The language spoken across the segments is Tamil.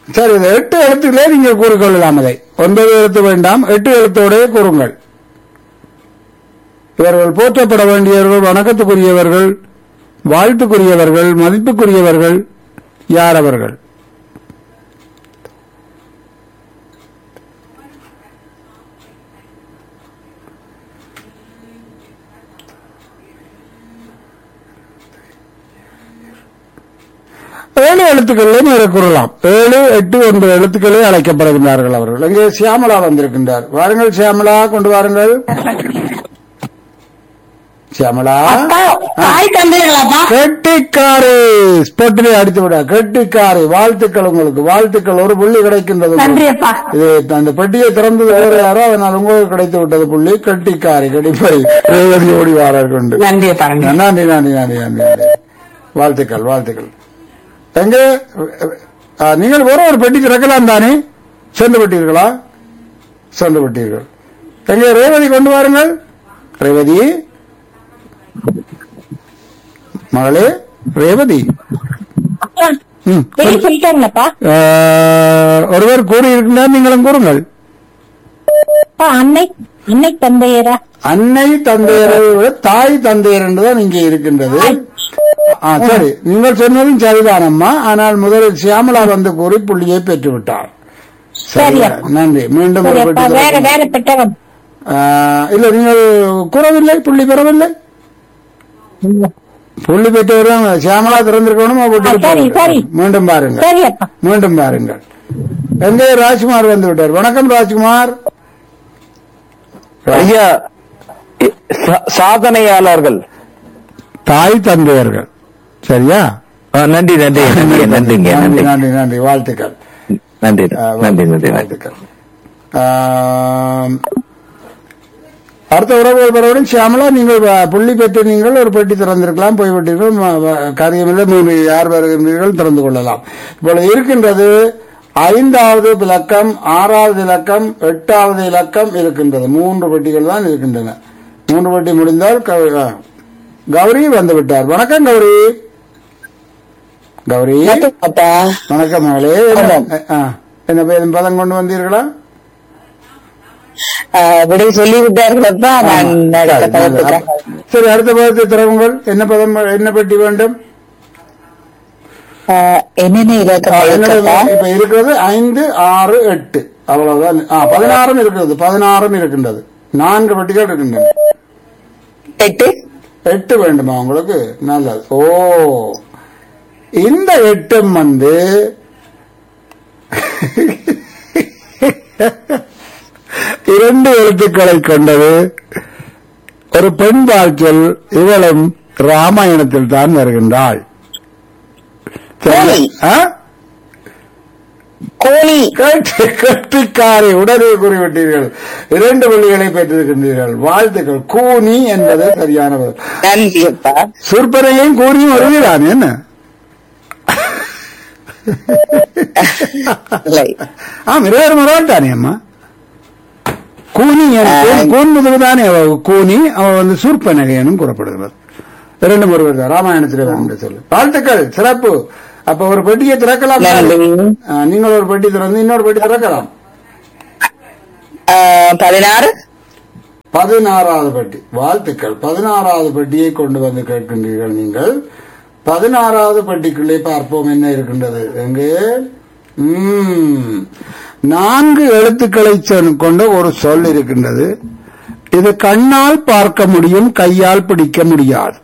சரி இது எட்டு எழுத்துக்களே நீங்கள் கூறிக்கொள்ளலாம் அதை ஒன்பது எழுத்து வேண்டாம் எட்டு எழுத்தோடே கூறுங்கள் இவர்கள் போற்றப்பட வேண்டியவர்கள் வணக்கத்துக்குரியவர்கள் வாழ்த்துக்குரியவர்கள் மதிப்புக்குரியவர்கள் யார் அவர்கள் ஏழு எழுத்துக்களிலும் இதை கூறலாம் ஏழு எட்டு ஒன்பது எழுத்துக்களே அழைக்கப்படுகின்றார்கள் அவர்கள் இங்கே சியாமலா வந்திருக்கின்றார் வாருங்கள் சியாமலா கொண்டு வாருங்கள் சியாமலா அப்பா தாய் தந்தைகளாப்பா கெட்டிக்காரி ஸ்பொட்டிலே அடித்து விட கெட்டிக்காரி வாழ்த்துக்கள் உங்களுக்கு வாழ்த்துக்கள் ஒரு புள்ளி கிடைக்கின்றது நன்றி உங்களுக்கு. அப்பா இது அந்த பெட்டியை திறந்தது வேற யாரோ அதனால் உங்களுக்கு கிடைத்து விட்டது புள்ளி கெட்டிக்காரி கடிப்பை ரேவதி ஓடி வாரார்கள் உண்டு நன்றி அப்பா நன்றி. நன்றி நன்றி நன்றி நன்றி நன்றி வாழ்த்துக்கள் வாழ்த்துக்கள் எங்க ஆ, நீங்கள் வேற ஒரு பெட்டி திறக்கலாம் தானே சென்று விட்டீர்களா சென்று விட்டீர்கள் எங்க ரேவதி கொண்டு வாருங்கள் ரேவதி மகளே ரேவதி அப்பா, ம். பேர் சொல்லிட்டாங்களப்பா ஆ, ஒருவர் கூறியிருக்கின்றார் நீங்களும் கூறுங்கள் அப்பா அன்னை அன்னை தந்தையரா அன்னை தந்தையரை விட தாய் தந்தையர் என்றுதான் இங்கே இருக்கின்றது ஆ, சரி நீங்கள் சொன்னதும் சரிதானம்மா ஆனால் முதலில் சியாமலா வந்து கூறி புள்ளியை பெற்று விட்டார் சரி சரியா? அப்பா. நன்றி மீண்டும் சரி ஒரு அப்பா பெட்டி வேற திறக்கும். வேற பெற்றவன் ஆ, இல்ல நீங்கள் கூறவில்லை புள்ளி பெறவில்லை புள்ளி பெற்றவரும் சியாமலா திறந்திருக்கணும் ஆ, சரி, சரி. மீண்டும் பாருங்கள் சரி அப்பா மீண்டும் பாருங்கள் எங்கே ராஜ்குமார் வந்து விட்டார் வணக்கம் ராஜ்குமார் ஐயா இ- சா- சாதனையாளர்கள் தாய் தந்தையர்கள் சரியா ஆ, நன்றி நன்றி நன்றி நன்றிங்க நன்றி நன்றி நன்றி நன்றி வாழ்த்துக்கள் நன்றி ஆ, நன்றி நன்றி நன்றி வாழ்த்துக்கள் ஆம், அடுத்த உறவுகள் பெறவுடன் சியாமலா நீங்கள் வ- புள்ளி பெற்று நீங்கள் ஒரு பெட்டி திறந்திருக்கலாம் போய்விட்டீர்கள் ம- வ- காரியமில்லை மூன்று யார் வருகின்றீர்கள் திறந்து கொள்ளலாம் இப்பொழுது இருக்கின்றது ஐந்தாவது இலக்கம் ஆறாவது இலக்கம் எட்டாவது இலக்கம் இருக்கின்றது மூன்று பெட்டிகள் தான் இருக்கின்றன மூன்று பெட்டி முடிந்தால் க- ஆ. கௌரி வந்து விட்டார் வணக்கம் கௌரி கௌரி அப்பா வணக்கம் மகளே என்ன- ஆ, என்ன பேரும் பதம் கொண்டு வந்தீர்களா விடை சொல்லி விட்டார்களப்பா நான் அடுத்த சரி, நல்லது. பதத்துக்காக அப்ப- சரி அடுத்த பதத்தை திறவுங்கள் என்ன பதம் என்ன பெட்டி வேண்டும் ஆ, என்னென்ன இலக்கம் என்னோட இருக்குப்பா? இப்ப இருக்கிறது ஐந்து ஆறு எட்டு அவ்வளவுதான் ஆ, பதினாறும் இருக்கிறது பதினாறும் இருக்கின்றது நான்கு பெட்டிகள் இருக்கின்றன எட்டு எட்டு வேண்டுமா உங்களுக்கு நல்லது ஓ இந்த எட்டும் வந்து இரண்டு எழுத்துக்களை கொண்டது ஒரு பெண் வாழ்க்கையில் இவளும் ராமாயணத்தில் தான் வருகின்றாள் சரி. கோழி. ஆ? கோழி கட்டி கட்டிக்காரை உடனே கூறிவிட்டீர்கள் இரண்டு புள்ளிகளை பெற்றிருக்கின்றீர்கள் வாழ்த்துக்கள் கூனி என்பது சரியான பதில் நன்றி அப்பா சுற்பனையும் கூனியும் வருகிறான் என்ன இல்லை. ஆம் இருவர் மறாட்டானே அம்மா கூனி கூன்முதுகு தானே அவ கூனி அவ வந்து சூர்பனகையனும் கூறப்படுகிறது இரண்டு ஒருவர் தான் ராமாயணத்தில் வந்து சொல்லு வாழ்த்துக்கள் சிறப்பு அப்ப ஒரு பெட்டியை திறக்கலாம் நன்றி. ஆ, நீங்கள் ஒரு பெட்டி திறந்து இன்னொரு பெட்டி திறக்கலாம் ஆ, பதினாறு பதினாறாவது பெட்டி வாழ்த்துக்கள் பதினாறாவது பெட்டியை கொண்டு வந்து கேட்கின்றீர்கள் நீங்கள் பதினாறாவது பெட்டிக்குள்ளே பார்ப்போம் என்ன இருக்கின்றது எங்கே ம், நான்கு எழுத்துக்களை சொல் கொண்ட ஒரு சொல் இருக்கின்றது இது கண்ணால் பார்க்க முடியும் கையால் பிடிக்க முடியாது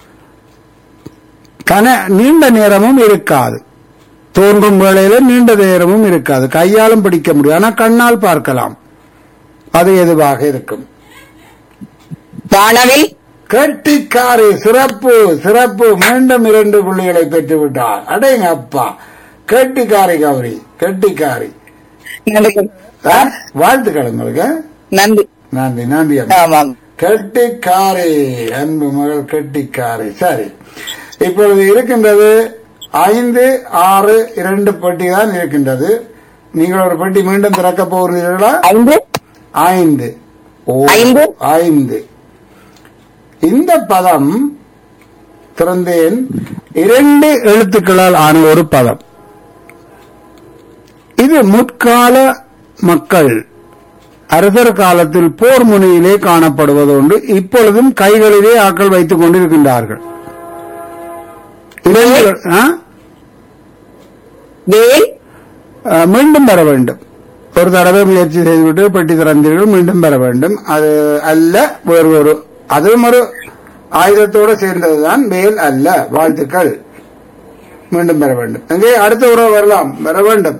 கன நீண்ட நேரமும் இருக்காது தோன்றும் வேளையில நீண்ட நேரமும் இருக்காது கையாலும் பிடிக்க முடியும் ஆனா கண்ணால் பார்க்கலாம் அது எதுவாக இருக்கும் வானவில் கட்டிக்காரி சிறப்பு சிறப்பு மீண்டும் இரண்டு புள்ளிகளை பெற்று விட்டார் அடைங்க அப்பா கட்டிக்காரி கௌரி கட்டிக்காரி நன்றி ஆ? வாழ்த்துக்கள் உங்களுக்கு நன்றி நன்றி நன்றி அம்மா. ஆமாம் கெட்டிக்காரி அன்பு மகள் கெட்டிக்காரி சரி இப்பொழுது இருக்கின்றது ஐந்து ஆறு இரண்டு பெட்டி தான் இருக்கின்றது நீங்கள் ஒரு பெட்டி மீண்டும் திறக்க போகிறீர்களா ஐந்து ஐந்து ஓ, ஐந்து? ஐந்து இந்த பதம் திறந்தேன் இரண்டு எழுத்துக்களால் ஆன ஒரு பதம் இது முற்கால மக்கள் அரசர் காலத்தில் போர் முனையிலே காணப்படுவதோண்டு இப்பொழுதும் கைகளிலே ஆக்கள் வைத்துக் கொண்டிருக்கின்றார்கள் இரண்டு- ஆ? வேல் ஆ, மீண்டும் வர வேண்டும் ஒரு தடவை முயற்சி செய்துவிட்டு பெட்டி திறந்தீர்கள் மீண்டும் பெற வேண்டும் அது அல்ல வேறு ஒரு அதுவும் ஒரு ஆயுதத்தோடு சேர்ந்ததுதான் வேல் அல்ல வாழ்த்துக்கள் மீண்டும் பெற வேண்டும் எங்கே அடுத்த உறவு வரலாம் வர வேண்டும்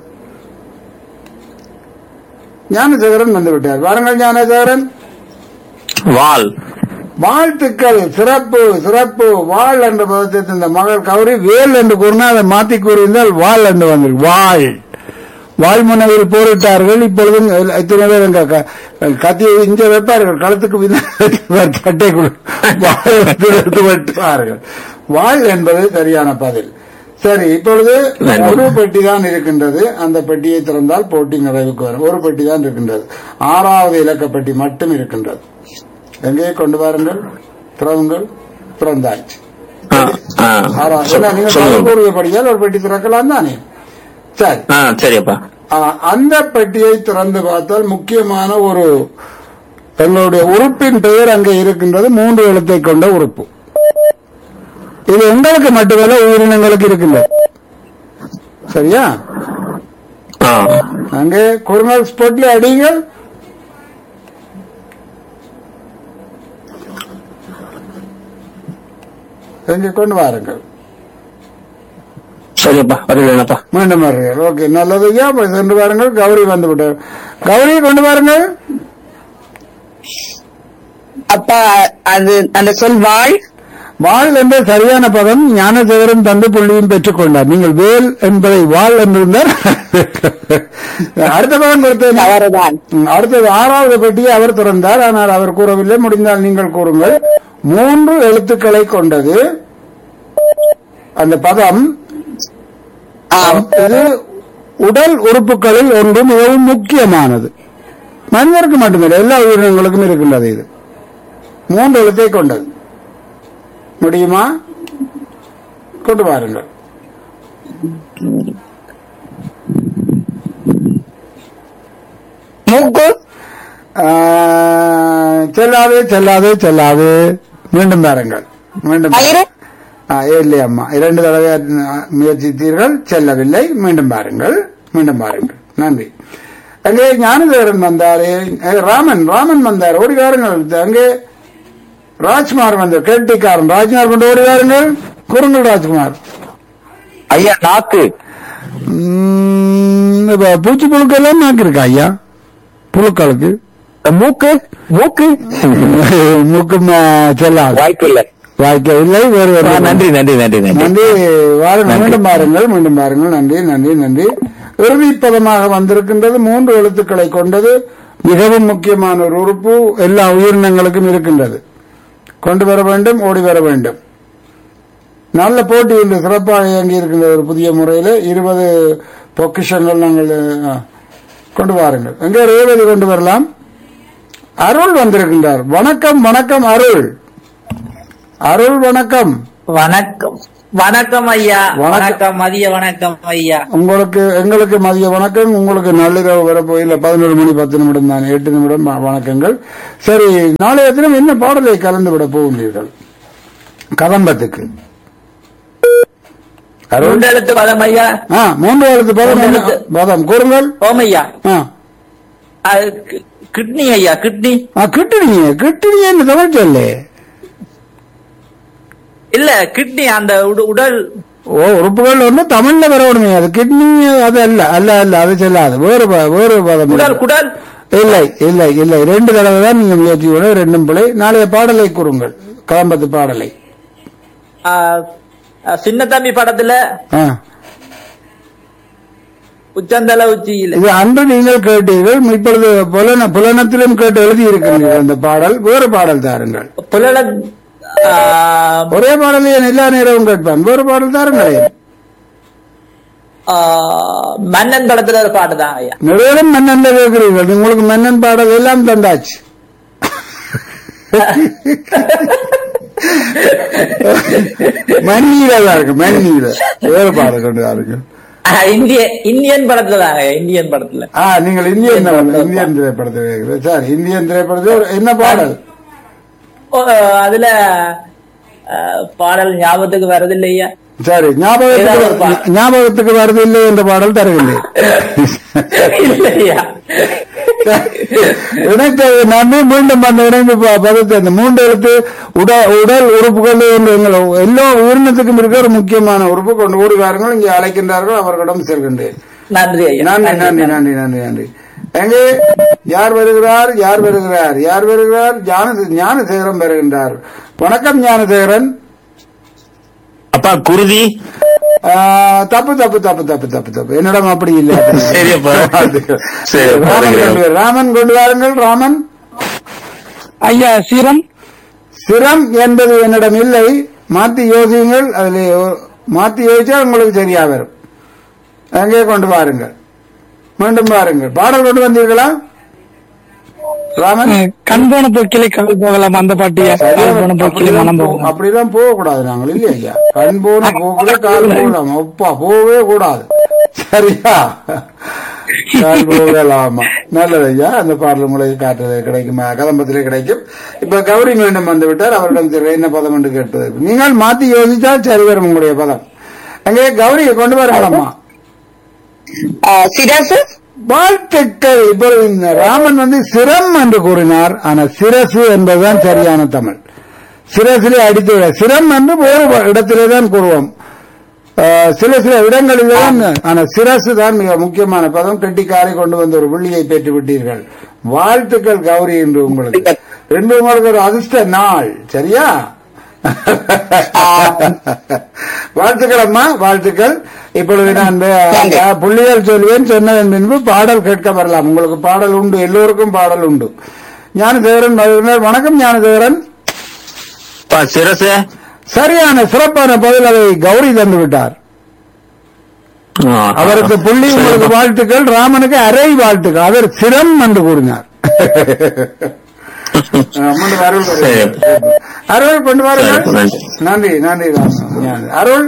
ஞானசேகரன் வந்து விட்டார் வாருங்கள் ஞானசேகரன் வால் வாழ்த்துக்கள் சிறப்பு சிறப்பு வாழ் என்ற பதத்தை இந்த மகள் கௌரி வேல் என்று கூறினால் அதை மாத்தி கூறியிருந்தால் வாழ் என்று வந்திருக்கு வாழ் வாழ்முனையில் போரிட்டார்கள் இப்பொழுதும் இத்தனை பேர் எங்க க- கத்தியை இங்க வைப்பார்கள் களத்துக்கு பின்னால் சட்டை கொடு வாள் எடுத்து வெட்டுவார்கள் வாழ் என்பது சரியான பதில் சரி இப்பொழுது நன்றி. ஒரு பெட்டி தான் இருக்கின்றது அந்த பெட்டியை திறந்தால் போட்டி நிறைவுக்கு வரும் ஒரு பெட்டி தான் இருக்கின்றது ஆறாவது இலக்க பெட்டி மட்டும் இருக்கின்றது எங்கே கொண்டு வாருங்கள் திறவுங்கள் திறந்தாச்சு ஆ, ஆ. ஆறாவது சொல்- ஏன்னா, நீங்க சொல்லுங்க கூறியபடியால் ஒரு பெட்டி திறக்கலாம் தானே சரி ஆ சரியப்பா ஆ, அந்த பெட்டியை திறந்து பார்த்தால் முக்கியமான ஒரு எங்களுடைய உறுப்பின் பெயர் அங்கே இருக்கின்றது மூன்று எழுத்தை கொண்ட உறுப்பு இது உங்களுக்கு மட்டுமல்ல உயிரினங்களுக்கு இருக்கின்றது சரியா ஆ அங்கே குறுநாள் ஸ்பாட்ல அடிங்கள் எங்கே கொண்டு வாருங்கள் சரியப்பா வருகிறேனப்பா மீண்டும் வருங்கள் ஓகே நல்லது ஐயா போய் சென்று பாருங்கள் கௌரி வந்து விட்டார் கௌரி கொண்டு வாருங்கள் அப்பா அது அந்த சொல் வாழ் வாழ் என்ற சரியான பதம் ஞானசேகரன் தந்து புள்ளியும் பெற்றுக் கொண்டார் நீங்கள் வேல் என்பதை வாழ் என்றிருந்தார் அடுத்த பதம் கொடுத்தேன் தவறுதான் ம், அடுத்தது ஆறாவது பெட்டியை அவர் திறந்தார் ஆனால் அவர் கூறவில்லை முடிந்தால் நீங்கள் கூறுங்கள் மூன்று எழுத்துக்களை கொண்டது அந்த பதம் ஆம் இது உடல் உறுப்புகளில் ஒன்று மிகவும் முக்கியமானது மனிதருக்கு மட்டுமில்லை எல்லா உயிரினங்களுக்கும் இருக்கின்றது இது மூன்று எழுத்தை கொண்டது முடியுமா கொண்டு வாருங்கள் மூக்கு ஆஹ், செல்லாது செல்லாது செல்லாது மீண்டும் பாருங்கள் மீண்டும் வயிறு ஆ, இல்லை அம்மா இரண்டு தடவை அஹ், முயற்சித்தீர்கள் செல்லவில்லை மீண்டும் பாருங்கள் மீண்டும் பாருங்கள் நன்றி அங்கே ஞானதேவரன் வந்தாரே அஹ், ராமன் ராமன் வந்தார் ஓடி வாருங்கள் அங்கே ராஜ்குமார் வந்தார் கேட்டிக்காரன் ராஜ்குமார் கொண்டு ஓடி வாருங்கள் குறுங்கள் ராஜ்குமார் ஐயா நாக்கு உம், இப்ப பூச்சி புழுக்கெல்லாம் நாக்கு இருக்கா ஐயா புழுக்களுக்கு மூக்கு மூக்கு முக்கும் செல்லாது வாய்ப்பு இல்லை வாய்க்க இல்லை வேறு ஆ, வேறு நன்றி நன்றி நன்றி நன்றி நன்றி வாருங்கள் நன்றி. மீண்டும் பாருங்கள் மீண்டும் பாருங்கள் நன்றி நன்றி நன்றி இறுதி பதமாக வந்திருக்கின்றது மூன்று எழுத்துக்களை கொண்டது மிகவும் முக்கியமான ஒரு உறுப்பு எல்லா உயிரினங்களுக்கும் இருக்கின்றது கொண்டு வர வேண்டும் ஓடி வர வேண்டும் நல்ல போட்டி இன்று சிறப்பாக இயங்கி இருக்கின்ற ஒரு புதிய முறையில் இருபது பொக்கிஷங்கள் நாங்கள் ஆ, கொண்டு வாருங்கள் எங்கே ரேவதி கொண்டு வரலாம் அருள் வந்திருக்கின்றார் வணக்கம் வணக்கம் அருள் அருள் வணக்கம் வணக்கம் வணக்கம் ஐயா வணக்கம். வணக்கம் மதிய வணக்கம் ஐயா உங்களுக்கு எங்களுக்கு மதிய வணக்கம் உங்களுக்கு நள்ளிரவு வரப்போ இல்ல பதினோரு மணி பத்து நிமிடம் தான் எட்டு நிமிடம் வ- வணக்கங்கள் சரி நாளைய தினம் என்ன பாடலை கலந்து விட போகின்றீர்கள் கதம்பத்துக்கு அருள் மூன்றெழுத்து பதம் ஐயா ஆ மூன்று எழுத்து பதம் என்ன? மூன்று பதம் கூறுங்கள் ஓம் ஐயா ஆ அது கி- கிட்னி ஐயா கிட்னி ஆ, கிட்டுனீங்க கிட்டுனீங்க தமிழ் சொல்லு இல்ல கிட்னி அந்த உட- உடல் ஓ உறுப்புகள் ஒண்ணு தமிழ்ல வரணுமே அது கிட்னி அது அல்ல அல்ல அல்ல அது செல்லாது வேறு ப- வேறு பதம் குடல் குடல் இல்லை இல்லை இல்லை ரெண்டு தடவை தான் நீங்க முயற்சி பண்ண ரெண்டும் பிள்ளை நாளைய பாடலை கூறுங்கள் கலம்பத்து பாடலை ஆ, ஆ, சின்ன தம்பி படத்துல ஆ. உச்சந்தல உச்சியில இது அன்று நீங்கள் கேட்டீர்கள் இப்பொழுது புலன புலனத்திலும் கேட்டு எழுதி இருக்கிறீர்கள் அந்த பாடல் வேறு பாடல் தாருங்கள் புலல ஆ, ஒரே பாடலையே எல்லா நேரமும் கேட்பான் வேறு பாடல் தாருங்கள் ஆ, மன்னன் படத்துல ஒரு பாட்டுதான் ஐயா நிறைய மன்னன் கேட்கிறீர்கள் உங்களுக்கு மன்னன் பாடல் எல்லாம் தந்தாச்சு மண்ணீர தான் இருக்கு மண்ணீர வேறு பாடல் கொண்டு வாருங்க ஆஹ், இந்திய இந்தியன் படத்துல தாங்க இந்தியன் படத்துல ஆ நீங்கள் இந்தியன் தான், இந்தியன் திரைப்படத்தில் இருக்கிறது. சரி இந்தியன் திரைப்படத்தில் ஒரு- என்ன பாடல் ஓ, அதுல ஆஹ், பாடல் ஞாபகத்துக்கு வருது இல்லையா சரி ஞாபகத்துக்கு ஏதாவது ஒரு பாடல். ஞாபகத்துக்கு வருது இல்லை என்ற பாடல் தருகின்றேன் இல்லையா இணைத்த நன்றி மீண்டும் அந்த இணைந்து ப- பதத்தை அந்த மூன்று எழுத்து உடல் உடல் உறுப்புகள் என்று எங்கள் எல்லா உயிரினத்துக்கும் இருக்கிற ஒரு முக்கியமான உறுப்பு கொண்டு ஓடி வாருங்கள் இங்கே அழைக்கின்றார்கள் அவர்களிடம் செல்கின்றேன் நன்றி ஐயா நன்றி நன்றி நன்றி நன்றி நன்றி எங்கே யார் வருகிறார் யார் வருகிறார் யார் வருகிறார் ஞான ஞானசேகரன் வருகின்றார் வணக்கம் ஞானசேகரன் அப்பா குருதி ஆ, தப்பு தப்பு தப்பு தப்பு தப்பு தப்பு என்னிடம் அப்படி இல்லை சரி அப்பா. சரி, ராமன் பாருங்க. கொண்டு வா- ராமன் கொண்டு வாருங்கள் ராமன் ஐயா சீரம் சிரம் என்பது என்னிடம் இல்லை மாத்தி யோசியுங்கள் அதில் ஒ- மாத்தி யோசிச்சா உங்களுக்கு சரியா வரும் அங்கே கொண்டு வாருங்கள் மீண்டும் வாருங்கள் பாடல் கொண்டு வந்தீர்களா ராமன் கண் போன போக்கிலே கல் போகலாம் அந்த பாட்டியா கல் போன போக்கிலே மனம் அப்படிதான் போ- போகலாம் அப்படிதான் போக கூடாது நாங்கள் இல்லையா ஐயா கண் போன போக்குல கால் போகலாம் அப்பா போகவே கூடாது சரியா கால் போகலாமா நல்லது ஐயா அந்த பாடல் உங்களுக்கு காட்டுறது கிடைக்கும் கதம்பத்திலே கிடைக்கும் இப்ப கௌரி மீண்டும் வந்து விட்டார் அவரிடம் தெரியல என்ன பதம் என்று கேட்டது நீங்கள் மாத்தி யோசிச்சா சரி வரும் உங்களுடைய பதம் அங்கே கௌரியை கொண்டு வரலாமா ஆ, சிரசு வாழ்த்துக்கள் இப்பொழுது இந்த ராமன் வந்து சிரம் என்று கூறினார் ஆனா சிரசு என்பதுதான் சரியான தமிழ் சிரசிலே அடித்து விட சிரம் என்று வேறு இடத்திலே தான் கூறுவோம் ஆஹ், சில சில இடங்களில் தான் ஆனா சிரசு தான் மிக முக்கியமான பதம் கெட்டிக்காரை கொண்டு வந்து ஒரு புள்ளியை பெற்று விட்டீர்கள் வாழ்த்துக்கள் கௌரி என்று உங்களுக்கு ரெண்டு உங்களுக்கு ஒரு அதிர்ஷ்ட நாள் சரியா வாழ்த்துக்கள் அம்மா வாழ்த்துக்கள் இப்பொழுது நான் வே- புள்ளிகள் சொல்வேன் சொன்னதன் பின்பு பாடல் கேட்க வரலாம் உங்களுக்கு பாடல் உண்டு எல்லோருக்கும் பாடல் உண்டு ஞானதேவரன் வருகிறார். வணக்கம் ஞானதேவரன் அப்பா சிரசு சரியான சிறப்பான பதில் அதை கௌரி தந்து விட்டார் ஆ, அவருக்கு புள்ளி சரி, உங்களுக்கு அப்பா. வாழ்த்துக்கள் ராமனுக்கு அரை வாழ்த்துக்கள் அவர் சிரம் என்று கூறினார் அம்மன் அருள் வருகிறார். அருள் கொண்டு வாருங்கள் சரி, நன்றி. நன்றி நன்றி ராமன். அருள்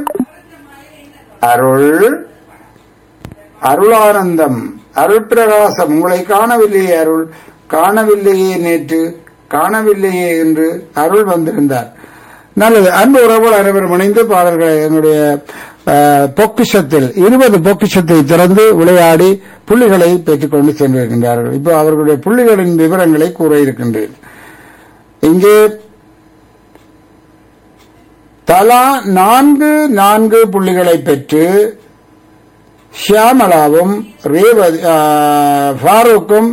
அருள் அருளானந்தம் அருள் பிரகாசம் உங்களை காணவில்லையே அருள் காணவில்லையே நேற்று காணவில்லையே என்று அருள் வந்திருந்தார் நல்லது அன்பு உறவுகள் அனைவரும் இணைந்து பாடல்களை என்னுடைய அஹ், பொக்கிஷத்தில் இருபது பொக்கிஷத்தை திறந்து விளையாடி புள்ளிகளை பெற்றுக்கொண்டு சென்றிருக்கின்றார்கள் இப்போ அவர்களுடைய புள்ளிகளின் விவரங்களை கூற இருக்கின்றேன் இங்கே தலா நான்கு நான்கு புள்ளிகளை பெற்று ஷியாமலாவும் ரேவதி ஆ, ஃபாரூக்கும்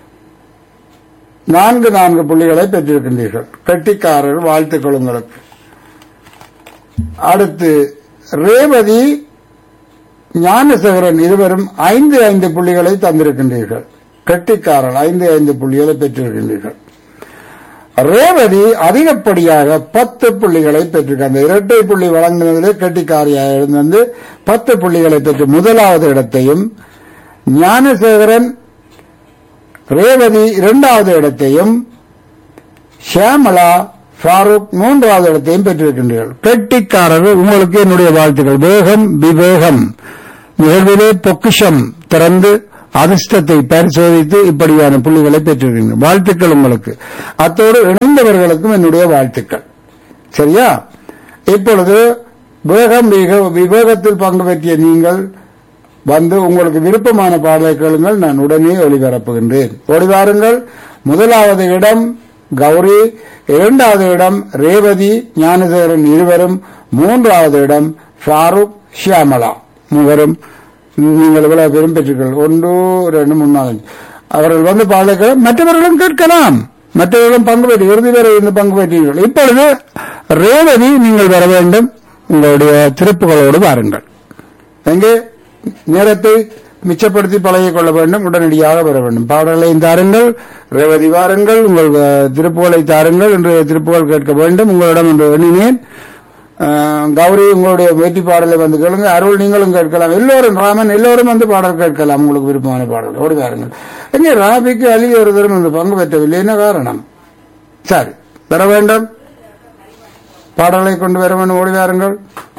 நான்கு நான்கு புள்ளிகளை பெற்றிருக்கின்றீர்கள் கெட்டிக்காரர் வாழ்த்துக்கள் உங்களுக்கு அடுத்து ரேவதி ஞானசேகரன் இருவரும் ஐந்து ஐந்து புள்ளிகளை தந்திருக்கின்றீர்கள் கெட்டிக்காரர் ஐந்து ஐந்து புள்ளிகளை பெற்றிருக்கின்றீர்கள் ரேவதி அதிகப்படியாக பத்து புள்ளிகளை பெற்றிருக்க அந்த இரட்டை புள்ளி வழங்கினதிலே கெட்டிக்காரியாக இருந்து பத்து புள்ளிகளை பெற்று முதலாவது இடத்தையும் ஞானசேகரன் ரேவதி இரண்டாவது இடத்தையும் ஷியாமலா ஃபாரூக் மூன்றாவது இடத்தையும் பெற்றிருக்கின்றீர்கள் கெட்டிக்காரர்கள் உங்களுக்கு என்னுடைய வாழ்த்துக்கள் வேகம் விவேகம் நிகழ்விலே பொக்கிஷம் திறந்து அதிர்ஷ்டத்தை பரிசோதித்து இப்படியான புள்ளிகளை பெற்றிருக்கின்றன வாழ்த்துக்கள் உங்களுக்கு அத்தோடு இணைந்தவர்களுக்கும் என்னுடைய வாழ்த்துக்கள் சரியா இப்பொழுது வேகம் விக- விவேகத்தில் பங்கு பெற்றிய நீங்கள் வந்து உங்களுக்கு விருப்பமான பாடலை கேளுங்கள் நான் உடனே ஒளிபரப்புகின்றேன் ஓடி வாருங்கள் முதலாவது இடம் கௌரி இரண்டாவது இடம் ரேவதி ஞானசேகரன் இருவரும் மூன்றாவது இடம் ஷாருக் ஷியாமலா மூவரும் நீங்கள் இவ்வளவு பேரும் பெற்றீர்கள் ஒன்று ரெண்டு மூணு நாலு அஞ்சு. அவர்கள் வந்து பாடலை கேட்க மற்றவர்களும் கேட்கலாம் மற்றவர்களும் பங்கு பெற்று இறுதி வரை இருந்து பங்கு பெற்றீர்கள் இப்பொழுது ரேவதி நீங்கள் வர வேண்டும் உங்களுடைய திருப்புகளோடு வாருங்கள் எங்கே நேரத்தை மிச்சப்படுத்தி பழகிக் கொள்ள வேண்டும் உடனடியாக வர வேண்டும் பாடல்களையும் தாருங்கள் ரேவதி வாருங்கள் உங்கள் அஹ், திருப்புகளை தாருங்கள் என்று திருப்புகள் கேட்க வேண்டும் உங்களிடம் என்று எண்ணினேன் அஹ், கௌரி உங்களுடைய வெற்றி பாடலை வந்து கேளுங்க அருள் நீங்களும் கேட்கலாம் எல்லோரும் ராமன் எல்லோரும் வந்து பாடல் கேட்கலாம் உங்களுக்கு விருப்பமான பாடல் ஓடி வாருங்கள் எங்கே ராபிக்கு அலி ஒரு தரம் இந்த பங்கு பெற்றவில்லை என்ன காரணம் சரி வர வேண்டும் பாடலை கொண்டு வர வேண்டும் ஓடி வாருங்கள்